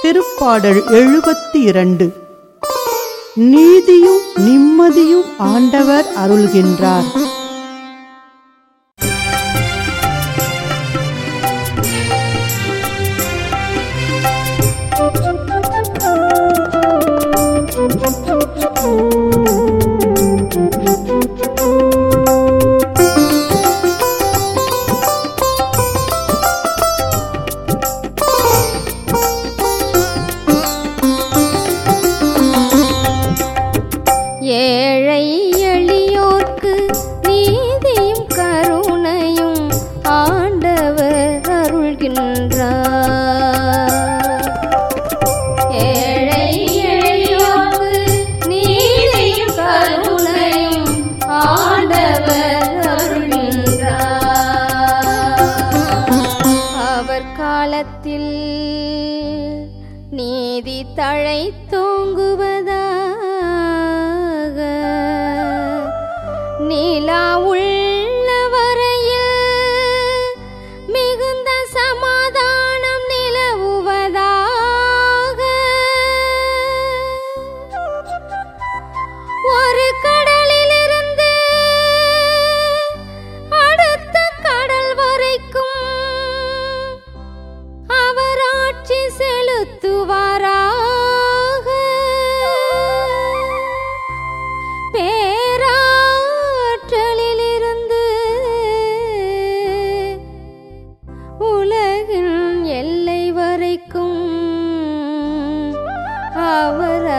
திருப்பாடல் எழுபத்தி இரண்டு நீதியும் நிம்மதியும் ஆண்டவர் அருள்கின்றார் ஏழை எளியோர்க்கு நீதியும் கருணையும் ஆண்டவர் அருள்கின்றார் ஏழை எளியோர்க்கு நீதியும் கருணையும் ஆண்டவர் அருள்கின்றார் அவர் காலத்தில் நீதி தழை தோங்குவதாக நிலா உள்ள வரையில் மிகுந்த சமாதானம் நிலவுவதாக ஒரு கடலிலிருந்து அடுத்த கடல் வரைக்கும் அவர் ஆட்சி செலுத்துவாராக பேராற்றலிலிருந்து உலகின் எல்லை வரைக்கும் அவர்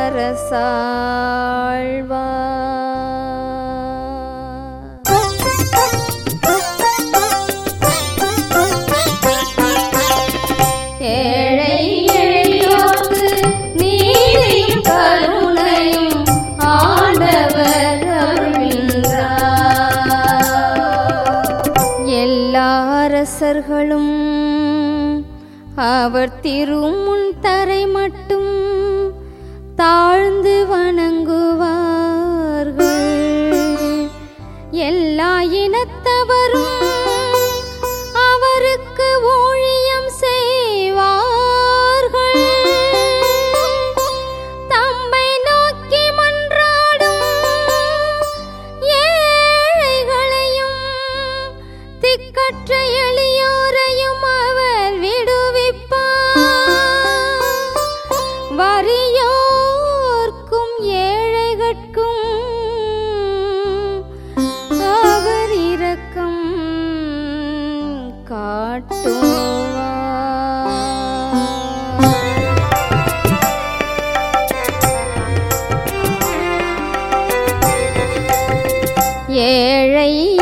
அரசாழ்வார் ஏழை எளியோர்க்கு நீதியும் கருணையும் ஆண்டவர் அருள்கின்றார். எல்லா அரசர்களும் அவர் திருமுன் தரை மட்டும் தாழ்ந்து வணங்குவார்கள் எல்லா இனத்தவரும் அவருக்கு ஊழியம் செய்வார்கள் தம்மை நோக்கி மன்றாடும் ஏழைகளையும் திக்கற்ற எளியோரையும் அவர் விடுவிப்பார் வறியோர்க்கும் ஏழைகட்கும் அவர் இரக்கம் காட்டுவார் ஏழை